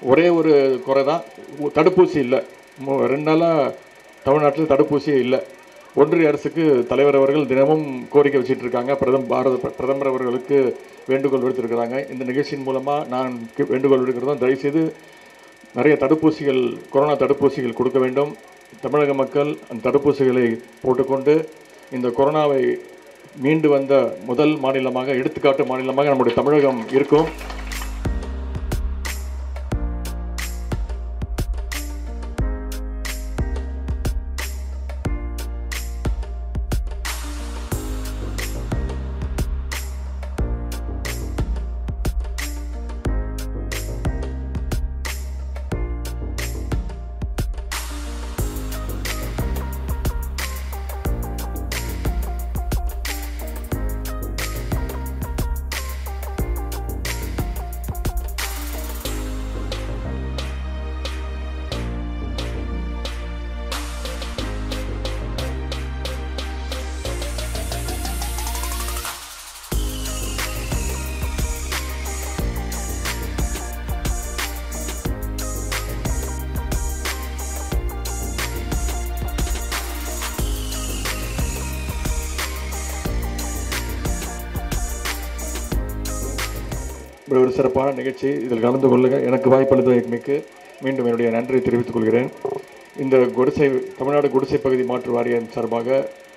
ஒரே ஒரு குறை தான் உ- தடுப்பூசி இல்லை மு- ரெண்டு நாளாக தமிழ்நாட்டில் தடுப்பூசியே இல்லை ஒன்றிய அரசுக்கு தலைவர் அவர்கள் தினமும் கோரிக்கை வச்சிட்டு இருக்காங்க பிரதம் பாரத பிர- பிரதமர் அவர்களுக்கு வேண்டுகோள் விடுத்திருக்கிறாங்க இந்த நிகழ்ச்சியின் மூலமாக நான் கி- வேண்டுகோள் விடுக்கிறதும் தயவுசெய்து நிறைய தடுப்பூசிகள் கொரோனா தடுப்பூசிகள் கொடுக்க வேண்டும் தமிழக மக்கள் அந்த தடுப்பூசிகளை போட்டுக்கொண்டு இந்த கொரோனாவை மீண்டு வந்த முதல் மாநிலமாக எடுத்துக்காட்டு மாநிலமாக நம்முடைய தமிழகம் இருக்கும் இப்படி ஒரு சிறப்பான நிகழ்ச்சி இதில் கலந்து கொள்ளுங்க எனக்கு வாய்ப்பளித்தமைக்கு மீண்டும் என்னுடைய நன்றியை தெரிவித்துக் கொள்கிறேன் இந்த குடிசை தமிழ்நாடு குடிசை பகுதி மாற்று வாரியம் சார்பாக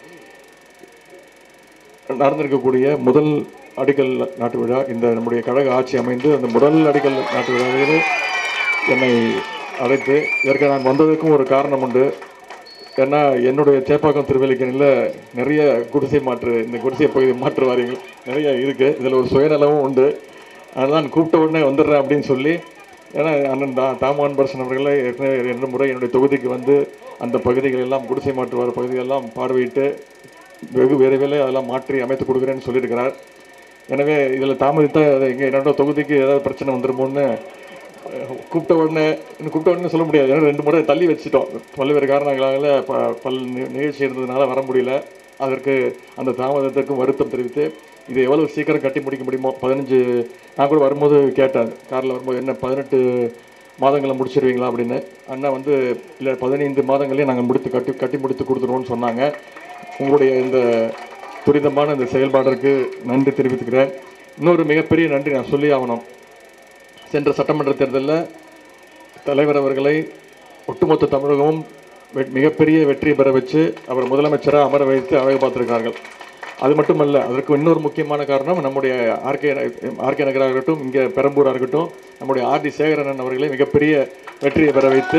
நடந்திருக்கக்கூடிய முதல் அடிக்கல் நாட்டு விழா இந்த நம்முடைய கழக ஆட்சி அமைந்து அந்த முதல் அடிக்கல் நாட்டு விழாவில் என்னை அழைத்து இதற்கு நான் வந்ததுக்கும் ஒரு காரணம் உண்டு ஏன்னா என்னுடைய சேப்பாக்கம் திருவல்லிக்கணியில் நிறைய குடிசை மாற்று இந்த குடிசை பகுதி மாற்று வாரியங்கள் நிறைய இருக்குது இதில் ஒரு சுயநலமும் உண்டு அதனால் கூப்பிட்ட உடனே வந்துடுறேன் அப்படின்னு சொல்லி ஏன்னா அண்ணன் தா தாமோகன் பர்சன் அவர்களே ஏற்கனவே ரெண்டு முறை என்னுடைய தொகுதிக்கு வந்து அந்த பகுதிகள் எல்லாம் குடிசை மாற்று வார பகுதிகளெல்லாம் பார்வையிட்டு வெகு விரைவில் அதெல்லாம் மாற்றி அமைத்து கொடுக்குறேன்னு சொல்லியிருக்கிறார் எனவே இதில் தாமதித்தா இங்கே என்னோட தொகுதிக்கு ஏதாவது பிரச்சனை வந்துருமோன்னு அஹ், கூப்பிட்ட உடனே இன்னும் கூப்பிட்ட உடனே சொல்ல முடியாது ஏன்னா ரெண்டு முறை தள்ளி வச்சுட்டோம் பல்வேறு காரணங்களால ப பல் நி- நிகழ்ச்சி இருந்ததுனால வர முடியல அதற்கு அந்த தாமதத்திற்கும் வருத்தம் தெரிவித்து இதை எவ்வளவு சீக்கிரம் கட்டி முடிக்க முடியுமோ பதினஞ்சு நான் கூட வரும்போது கேட்டேன் காரில் வரும்போது என்ன பதினெட்டு மாதங்களை முடிச்சிருவீங்களா அப்படின்னு அண்ணா வந்து இல்லை பதினைந்து மாதங்களே நாங்கள் முடித்து கட்டி கட்டி முடித்து கொடுத்துருவோம்னு சொன்னாங்க உங்களுடைய இந்த துரிதமான இந்த செயல்பாட்டிற்கு நன்றி தெரிவித்துக்கிறேன் இன்னொரு மிகப்பெரிய நன்றி நான் சொல்லி ஆகணும் சென்ற சட்டமன்ற தேர்தலில் தலைவர் அவர்களை ஒட்டுமொத்த தமிழகமும் வெ- மிகப்பெரிய வெற்றி பெற வச்சு அவர் முதலமைச்சராக அமர வைத்து அழகு பார்த்திருக்கார்கள் அது மட்டுமல்ல அதற்கு இன்னொரு முக்கியமான காரணம் நம்முடைய ஆர்கே ஆர்கே நகராக இருக்கட்டும் இங்கே பெரம்பூராக இருக்கட்டும் நம்முடைய ஆர்டி சேகரன் அவர்களை மிகப்பெரிய வெற்றியை பெற வைத்து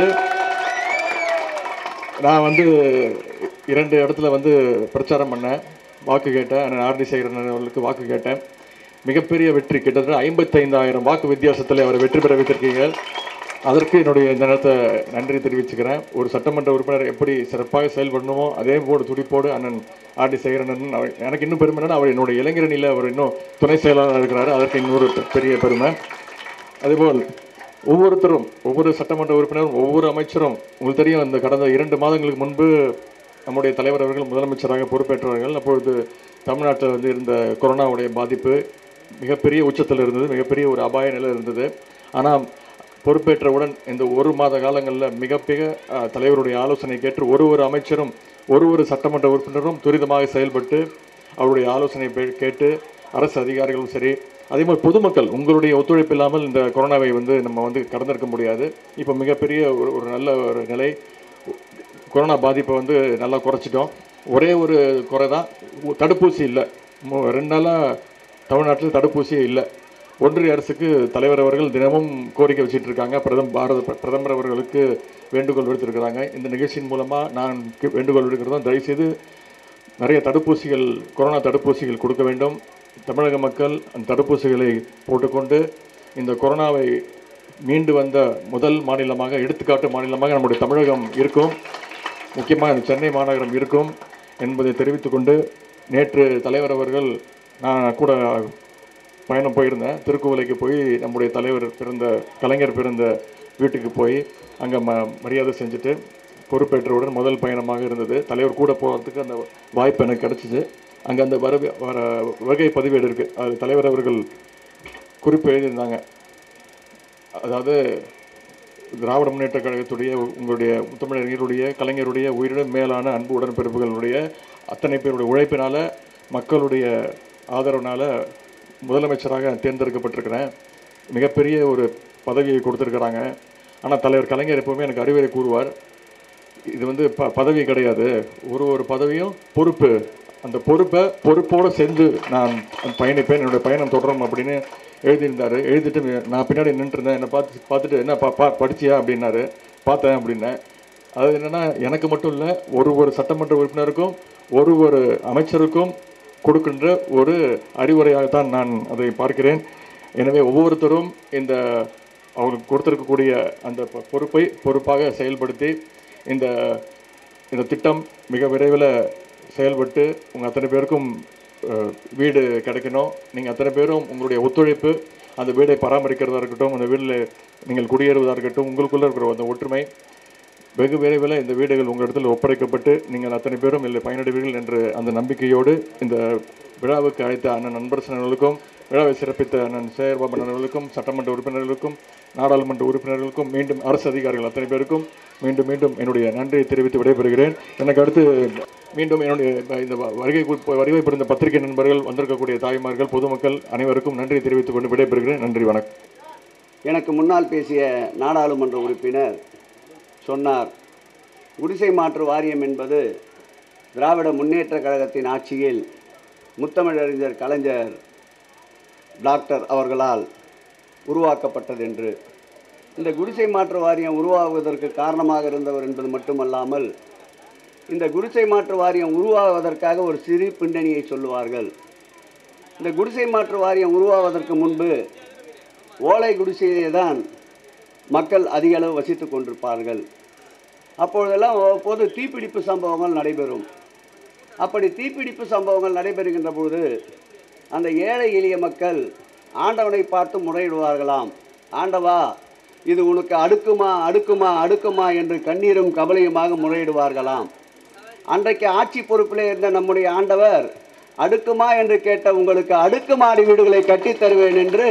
நான் வந்து இரண்டு இடத்துல வந்து பிரச்சாரம் பண்ணேன் வாக்கு கேட்டேன் அண்ணன் ஆர்டி சேகரன் அவர்களுக்கு வாக்கு கேட்டேன் மிகப்பெரிய வெற்றி கிட்டத்தட்ட ஐம்பத்தைந்தாயிரம் வாக்கு வித்தியாசத்தில் அவரை வெற்றி பெற வைத்திருக்கீங்க அதற்கு என்னுடைய இந்த நேரத்தை நன்றி தெரிவிச்சுக்கிறேன் ஒரு சட்டமன்ற உறுப்பினர் எப்படி சிறப்பாக செயல்படணுமோ அதே போடு துடிப்போடு அண்ணன் ஆர்டி சேகரன் அவர் எனக்கு இன்னும் பெருமை என்னன்னா அவர் என்னுடைய இளைஞரணியில் அவர் இன்னும் துணை செயலாளர் இருக்கிறாரு அதற்கு இன்னொரு பெரிய பெருமை அதேபோல் ஒவ்வொருத்தரும் ஒவ்வொரு சட்டமன்ற உறுப்பினரும் ஒவ்வொரு அமைச்சரும் உங்களுக்கு தெரியும் இந்த கடந்த இரண்டு மாதங்களுக்கு முன்பு நம்முடைய தலைவர் அவர்கள் முதலமைச்சராக பொறுப்பேற்றவர்கள் அப்பொழுது தமிழ்நாட்டில் வந்து இருந்த கொரோனாவுடைய பாதிப்பு மிகப்பெரிய உச்சத்தில் இருந்தது மிகப்பெரிய ஒரு அபாய நிலை இருந்தது ஆனால் பொறுப்பேற்றவுடன் இந்த ஒரு மாத காலங்களில் மிக மிக அஹ், தலைவருடைய ஆலோசனை கேட்டு ஒரு ஒரு அமைச்சரும் ஒரு ஒரு சட்டமன்ற உறுப்பினரும் துரிதமாக செயல்பட்டு அவருடைய ஆலோசனை பே- கேட்டு அரசு அதிகாரிகளும் சரி அதே மாதிரி பொதுமக்கள் உங்களுடைய ஒத்துழைப்பு இல்லாமல் இந்த கொரோனாவை வந்து நம்ம வந்து கடந்திருக்க முடியாது இப்போ மிகப்பெரிய ஒரு ஒரு நல்ல ஒரு நிலை கொரோனா பாதிப்பை வந்து நல்லா குறைச்சிட்டோம் ஒரே ஒரு குறை தான் உ- தடுப்பூசி இல்லை மு- ரெண்டு நாளாக தமிழ்நாட்டில் தடுப்பூசியே இல்லை ஒன்றிய அரசுக்கு தலைவர் அவர்கள் தினமும் கோரிக்கை வச்சிட்டு இருக்காங்க பிரதம் பாரத பிர- பிரதமர் அவர்களுக்கு வேண்டுகோள் விடுத்திருக்கிறாங்க இந்த நிகழ்ச்சியின் மூலமாக நான் கி- வேண்டுகோள் விடுக்கிறதும் தயவுசெய்து நிறைய தடுப்பூசிகள் கொரோனா தடுப்பூசிகள் கொடுக்க வேண்டும் தமிழக மக்கள் அந்த தடுப்பூசிகளை போட்டுக்கொண்டு இந்த கொரோனாவை மீண்டு வந்த முதல் மாநிலமாக எடுத்துக்காட்டு மாநிலமாக நம்முடைய தமிழகம் இருக்கும் முக்கியமாக இந்த சென்னை மாநகரம் இருக்கும் என்பதை தெரிவித்துக்கொண்டு நேற்று தலைவர் அவர்கள் நான் கூட பயணம் போயிருந்தேன் திருக்குவளைக்கு போய் நம்முடைய தலைவர் பிறந்த கலைஞர் பிறந்த வீட்டுக்கு போய் அங்கே ம மரியாதை செஞ்சுட்டு பொறுப்பேற்றவுடன் முதல் பயணமாக இருந்தது தலைவர் கூட போகிறதுக்கு அந்த வாய்ப்பு எனக்கு கிடச்சிச்சு அங்கே அந்த வர வர வருகை பதிவேடு இருக்குது அது தலைவர் அவர்கள் குறிப்பு எழுதியிருந்தாங்க அதாவது திராவிட முன்னேற்ற கழகத்துடைய உங்களுடைய முத்தமிழர்களுடைய கலைஞருடைய உயிரினும் மேலான அன்பு உடன்பிறப்புகளுடைய அத்தனை பேருடைய உழைப்பினால மக்களுடைய ஆதரவுனால முதலமைச்சராக தேர்ந்தெடுக்கப்பட்டிருக்கிறேன் மிகப்பெரிய ஒரு பதவியை கொடுத்துருக்குறாங்க ஆனால் தலைவர் கலைஞர் எப்பவுமே எனக்கு அறிவுரை கூறுவார் இது வந்து ப பதவி கிடையாது ஒரு ஒரு பதவியும் பொறுப்பு அந்த பொறுப்பை பொறுப்போடு சேர்ந்து நான் பயணிப்பேன் என்னுடைய பயணம் தொடரும் அப்படின்னு எழுதியிருந்தாரு எழுதிட்டு நான் பின்னாடி நின்றுருந்தேன் என்னை பார்த்து பார்த்துட்டு என்ன பா பா படிச்சியா அப்படின்னாரு பார்த்தேன் அப்படின்னேன் அது என்னன்னா எனக்கு மட்டும் இல்லை ஒரு ஒரு சட்டமன்ற உறுப்பினருக்கும் ஒரு ஒரு அமைச்சருக்கும் கொடுக்கின்ற ஒரு அறிவுரையாகத்தான் நான் அதை பார்க்கிறேன் எனவே ஒவ்வொருத்தரும் இந்த அவங்களுக்கு கொடுத்திருக்கக்கூடிய அந்த பொ- பொறுப்பை பொறுப்பாக செயல்படுத்தி இந்த இந்த திட்டம் மிக விரைவில் செயல்பட்டு உங்கள் அத்தனை பேருக்கும் அஹ், வீடு கிடைக்கணும் நீங்கள் அத்தனை பேரும் உங்களுடைய ஒத்துழைப்பு அந்த வீடை பராமரிக்கிறதா இருக்கட்டும் அந்த வீட்டில் நீங்கள் குடியேறுவதாக இருக்கட்டும் உங்களுக்குள்ளே இருக்கிற அந்த ஒற்றுமை வெகு விரைவில் இந்த வீடுகள் உங்களிடத்தில் ஒப்படைக்கப்பட்டு நீங்கள் அத்தனை பேரும் இல்லை பயனடைவீர்கள் என்று அந்த நம்பிக்கையோடு இந்த விழாவுக்கு அழைத்த அண்ணன் நண்பரசனர்களுக்கும் விழாவை சிறப்பித்த அண்ணன் சேகர்பாபு அண்ணர்களுக்கும் சட்டமன்ற உறுப்பினர்களுக்கும் நாடாளுமன்ற உறுப்பினர்களுக்கும் மீண்டும் அரசு அதிகாரிகள் அத்தனை பேருக்கும் மீண்டும் மீண்டும் என்னுடைய நன்றியை தெரிவித்து விடைபெறுகிறேன் எனக்கு அடுத்து மீண்டும் என்னுடைய இந்த வருகை குறிப்பு- வருகை புரிந்த பத்திரிகை நண்பர்கள் வந்திருக்கக்கூடிய தாய்மார்கள் பொதுமக்கள் அனைவருக்கும் நன்றி தெரிவித்துக் கொண்டு விடைபெறுகிறேன் நன்றி வணக்கம் எனக்கு முன்னால் பேசிய நாடாளுமன்ற உறுப்பினர் சொன்னார் குடிசை மாற்று வாரியம் என்பது திராவிட முன்னேற்ற கழகத்தின் ஆட்சியில் முத்தமிழறிஞர் கலைஞர் டாக்டர் அவர்களால் உருவாக்கப்பட்டது என்று இந்த குடிசை மாற்று வாரியம் உருவாகுவதற்கு காரணமாக இருந்தவர் என்பது மட்டுமல்லாமல் இந்த குடிசை மாற்று வாரியம் உருவாகுவதற்காக ஒரு சிறு பின்னணியை சொல்லுவார்கள் இந்த குடிசை மாற்று வாரியம் உருவாவதற்கு முன்பு ஓலை குடிசையிலே தான் மக்கள் அதிக அளவு வசித்து கொண்டிருப்பார்கள் அப்பொழுதெல்லாம் அவ்வப்போது தீப்பிடிப்பு சம்பவங்கள் நடைபெறும் அப்படி தீப்பிடிப்பு சம்பவங்கள் நடைபெறுகின்ற போது அந்த ஏழை எளிய மக்கள் ஆண்டவனை பார்த்து முறையிடுவார்களாம் ஆண்டவா இது உனக்கு அடுக்குமா அடுக்குமா அடுக்குமா என்று கண்ணீரும் கவலையுமாக முறையிடுவார்களாம் அன்றைக்கு ஆட்சி பொறுப்பிலே இருந்த நம்முடைய ஆண்டவர் அடுக்குமா என்று கேட்ட உங்களுக்கு அடுக்குமாடி வீடுகளை கட்டித் தருவேன் என்று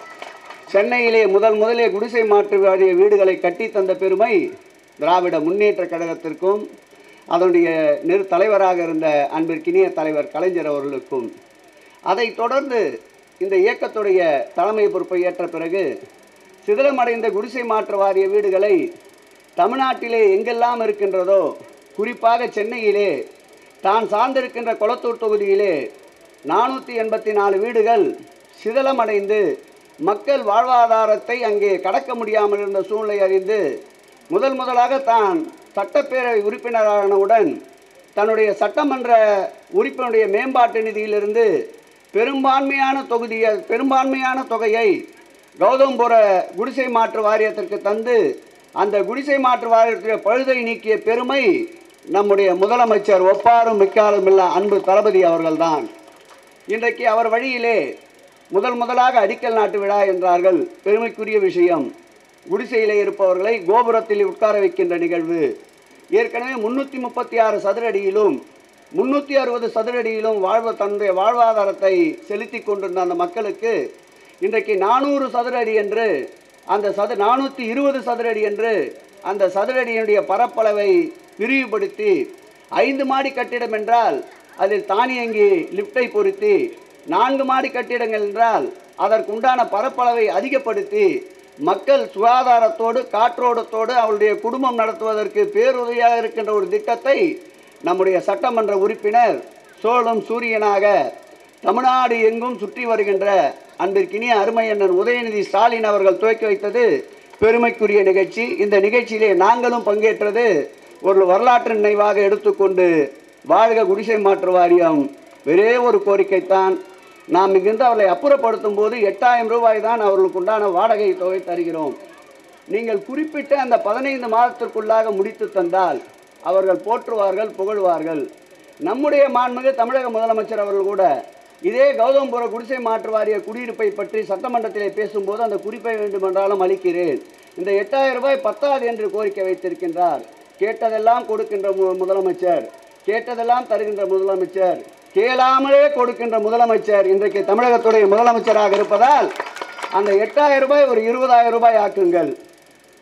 சென்னையிலே முதல் முதலே குடிசை மாற்று வாரிய வீடுகளை கட்டி தந்த பெருமை திராவிட முன்னேற்ற கழகத்திற்கும் அதனுடைய நிறு தலைவராக இருந்த அன்பிற்கினிய தலைவர் கலைஞர் அவர்களுக்கும் அதைத் தொடர்ந்து இந்த இயக்கத்துடைய தலைமை பொறுப்பை ஏற்ற பிறகு சிதிலமடைந்த குடிசை மாற்று வாரிய வீடுகளை தமிழ்நாட்டிலே எங்கெல்லாம் இருக்கின்றதோ குறிப்பாக சென்னையிலே தான் சார்ந்திருக்கின்ற கொளத்தூர் தொகுதியிலே நானூற்றி எண்பத்தி நாலு வீடுகள் சிதலமடைந்து மக்கள் வாழ்வாதாரத்தை அங்கே கடக்க முடியாமல் இருந்த சூழ்நிலை அறிந்து முதல் முதலாக தான் சட்டப்பேரவை உறுப்பினரானவுடன் தன்னுடைய சட்டமன்ற உறுப்பினருடைய மேம்பாட்டு நிதியிலிருந்து பெரும்பான்மையான தொகுதியை பெரும்பான்மையான தொகையை கௌதம்புர குடிசை மாற்று வாரியத்திற்கு தந்து அந்த குடிசை மாற்று வாரியத்துடைய பழுதை நீக்கிய பெருமை நம்முடைய முதலமைச்சர் ஒப்பாரும் மிக்காரும் இல்ல அன்பு தளபதி அவர்கள்தான் இன்றைக்கு அவர் வழியிலே முதல் முதலாக அடிக்கல் நாட்டு விழா என்றார்கள் பெருமைக்குரிய விஷயம் குடிசையிலே இருப்பவர்களை கோபுரத்தில் உட்கார வைக்கின்ற நிகழ்வு ஏற்கனவே முன்னூற்றி முப்பத்தி ஆறு சதுரடியிலும் முன்னூற்றி அறுபது சதுரடியிலும் வாழ்வ தன்னுடைய வாழ்வாதாரத்தை செலுத்தி கொண்டிருந்த அந்த மக்களுக்கு இன்றைக்கு நானூறு சதுரடி என்று அந்த சது நானூற்றி இருபது சதுரடி என்று அந்த சதுரடியினுடைய பரப்பளவை விரிவுபடுத்தி ஐந்து மாடி கட்டிடம் என்றால் அதில் தானியங்கி லிஃப்டை பொருத்தி நான்கு மாடி கட்டிடங்கள் என்றால் அதற்குண்டான பரப்பளவை அதிகப்படுத்தி மக்கள் சுகாதாரத்தோடு காற்றோட்டத்தோடு அவருடைய குடும்பம் நடத்துவதற்கு பேருதவியாக இருக்கின்ற ஒரு திட்டத்தை நம்முடைய சட்டமன்ற உறுப்பினர் சோழம் சூரியனாக தமிழ்நாடு எங்கும் சுற்றி வருகின்ற அன்பிற்கினிய அருமையண்ணன் உதயநிதி ஸ்டாலின் அவர்கள் துவக்கி வைத்தது பெருமைக்குரிய நிகழ்ச்சி இந்த நிகழ்ச்சியிலே நாங்களும் பங்கேற்றது ஒரு வரலாற்று நினைவாக எடுத்துக்கொண்டு வாழ்க குடிசை மாற்று வாரியம் ஒரே ஒரு கோரிக்கைத்தான் நாம் இங்கிருந்து அவர்களை அப்புறப்படுத்தும் போது எட்டாயிரம் ரூபாய் தான் அவர்களுக்கு உண்டான வாடகை தொகை தருகிறோம் நீங்கள் குறிப்பிட்ட அந்த பதினைந்து மாதத்திற்குள்ளாக முடித்து தந்தால் அவர்கள் போற்றுவார்கள் புகழ்வார்கள் நம்முடைய மாண்புமிகு தமிழக முதலமைச்சர் அவர்கள் கூட இதே கௌதம்புர குடிசை மாற்று வாரிய குடியிருப்பை பற்றி சட்டமன்றத்திலே பேசும்போது அந்த குறிப்பை வேண்டுமென்றாலும் அளிக்கிறேன் இந்த எட்டாயிரம் ரூபாய் பத்தாது என்று கோரிக்கை வைத்திருக்கின்றார் கேட்டதெல்லாம் கொடுக்கின்ற மு- முதலமைச்சர் கேட்டதெல்லாம் தருகின்ற முதலமைச்சர் கேளாமலே கொடுக்கின்ற முதலமைச்சர் இன்றைக்கு தமிழகத்துடைய முதலமைச்சராக இருப்பதால் அந்த எட்டாயிரம் ரூபாய் ஒரு இருபதாயிரம் ரூபாய் ஆக்குங்கள்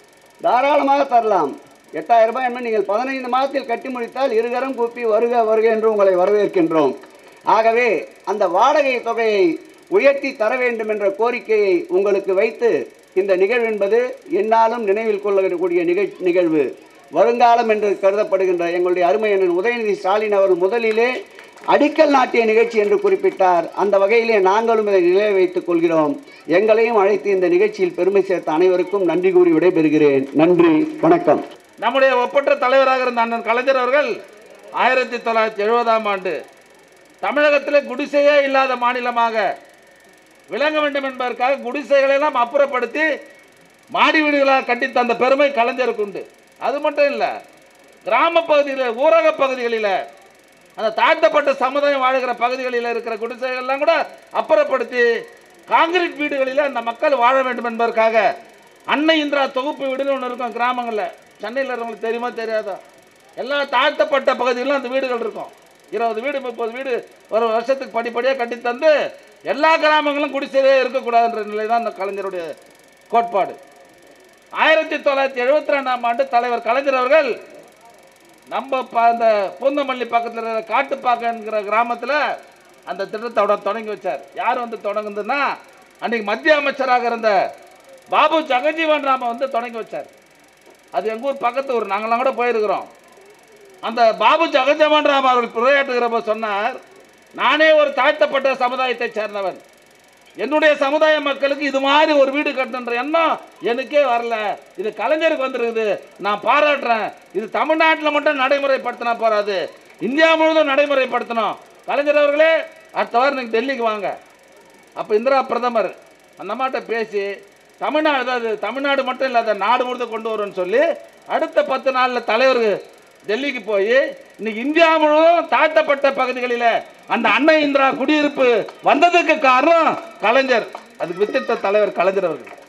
தாராளமாக தரலாம் எட்டாயிரம் ரூபாய் என்பது நீங்கள் பதினைந்து மாதத்தில் கட்டி முடித்தால் இருகரம் கூப்பி வருக வருக என்று உங்களை வரவேற்கின்றோம் ஆகவே அந்த வாடகை தொகையை உயர்த்தி தர வேண்டும் என்ற கோரிக்கையை உங்களுக்கு வைத்து இந்த நிகழ்வு என்பது என்னாலும் நினைவில் கொள்ளக்கூடிய நிகழ் நிகழ்வு வருங்காலம் என்று கருதப்படுகின்ற எங்களுடைய அருமை அண்ணன் உதயநிதி ஸ்டாலின் அவர் முதலிலே அடிக்கல் நாட்டிய நிகழ்ச்சி என்று குறிப்பிட்டார் அந்த வகையிலே நாங்களும் இதை நிலைய வைத்துக் கொள்கிறோம் எங்களையும் அழைத்து இந்த நிகழ்ச்சியில் பெருமை சேர்த்த அனைவருக்கும் நன்றி கூறி விடைபெறுகிறேன் நன்றி வணக்கம் நம்முடைய ஒப்பற்ற தலைவராக இருந்த அண்ணன் கலைஞர் அவர்கள் ஆயிரத்தி தொள்ளாயிரத்தி எழுபதாம் ஆண்டு தமிழகத்தில் குடிசையே இல்லாத மாநிலமாக விளங்க வேண்டும் என்பதற்காக குடிசைகளை எல்லாம் அப்புறப்படுத்தி மாடி வீடுகளாக கட்டி தந்த பெருமை கலைஞருக்கு உண்டு அது மட்டும் இல்லை கிராம பகுதியில் ஊரக பகுதிகளில் அந்த தாழ்த்தப்பட்ட சமுதாயம் வாழ்கிற பகுதிகளில் இருக்கிற குடிசைகள்லாம் கூட அப்புறப்படுத்தி காங்கிரீட் வீடுகளில் அந்த மக்கள் வாழ வேண்டும் என்பதற்காக அன்னை இந்திரா தொகுப்பு வீடுன்னு ஒன்று இருக்கும் கிராமங்களில் சென்னையில் இருக்கிறவங்களுக்கு தெரியுமா தெரியாதா எல்லா தாழ்த்தப்பட்ட பகுதிகளிலும் அந்த வீடுகள் இருக்கும் இருபது வீடு முப்பது வீடு ஒரு வருஷத்துக்கு படிப்படியாக கட்டி தந்து எல்லா கிராமங்களும் குடிசையிலே இருக்கக்கூடாதுன்ற நிலை தான் அந்த கலைஞருடைய கோட்பாடு ஆயிரத்தி தொள்ளாயிரத்தி எழுபத்தி ரெண்டாம் ஆண்டு தலைவர் கலைஞர் அவர்கள் நம்ம ப- அந்த பூந்தமல்லி பக்கத்தில் இருக்கிற காட்டுப்பாக்கங்கிற கிராமத்தில் அந்த திட்டத்தோட தொடங்கி வச்சார் யார் வந்து தொடங்குதுன்னா அன்னைக்கு மத்திய அமைச்சராக இருந்த பாபு ஜெகஜீவன் ராம வந்து தொடங்கி வச்சார் அது எங்கள் ஊர் பக்கத்து ஊர் நாங்களாம் கூட போயிருக்கிறோம் அந்த பாபு ஜெகஜீவன் ராம் அவர்கள் உரையாற்றுகிறப்ப சொன்னார் நானே ஒரு தாழ்த்தப்பட்ட சமுதாயத்தை சேர்ந்தவன் என்னுடைய சமுதாய மக்களுக்கு இது மாதிரி ஒரு வீடு கட்டணுன்ற எண்ணம் எனக்கே வரல இது கலைஞருக்கு வந்திருக்குது நான் பாராட்டுறேன் இது தமிழ்நாட்டில் மட்டும் நடைமுறைப்படுத்தினா போறாது இந்தியா முழுவதும் நடைமுறைப்படுத்தணும் கலைஞர் அவர்களே அடுத்த வாரம் நீங்கள் டெல்லிக்கு வாங்க அப்போ இந்திரா பிரதமர் அந்த அம்மாட்ட பேசி தமிழ்நாடு அதாவது தமிழ்நாடு மட்டும் இல்லாத நாடு முழுதும் கொண்டு வரும்னு சொல்லி அடுத்த பத்து நாளில் தலைவர் டெல்லிக்கு போய் இன்னைக்கு இந்தியா முழுவதும் தாழ்த்தப்பட்ட பகுதிகளில் அந்த அன்னை இந்திரா குடியிருப்பு வந்ததுக்கு காரணம் கலைஞர் அதுக்கு வித்திட்ட தலைவர் கலைஞர் அவர்கள்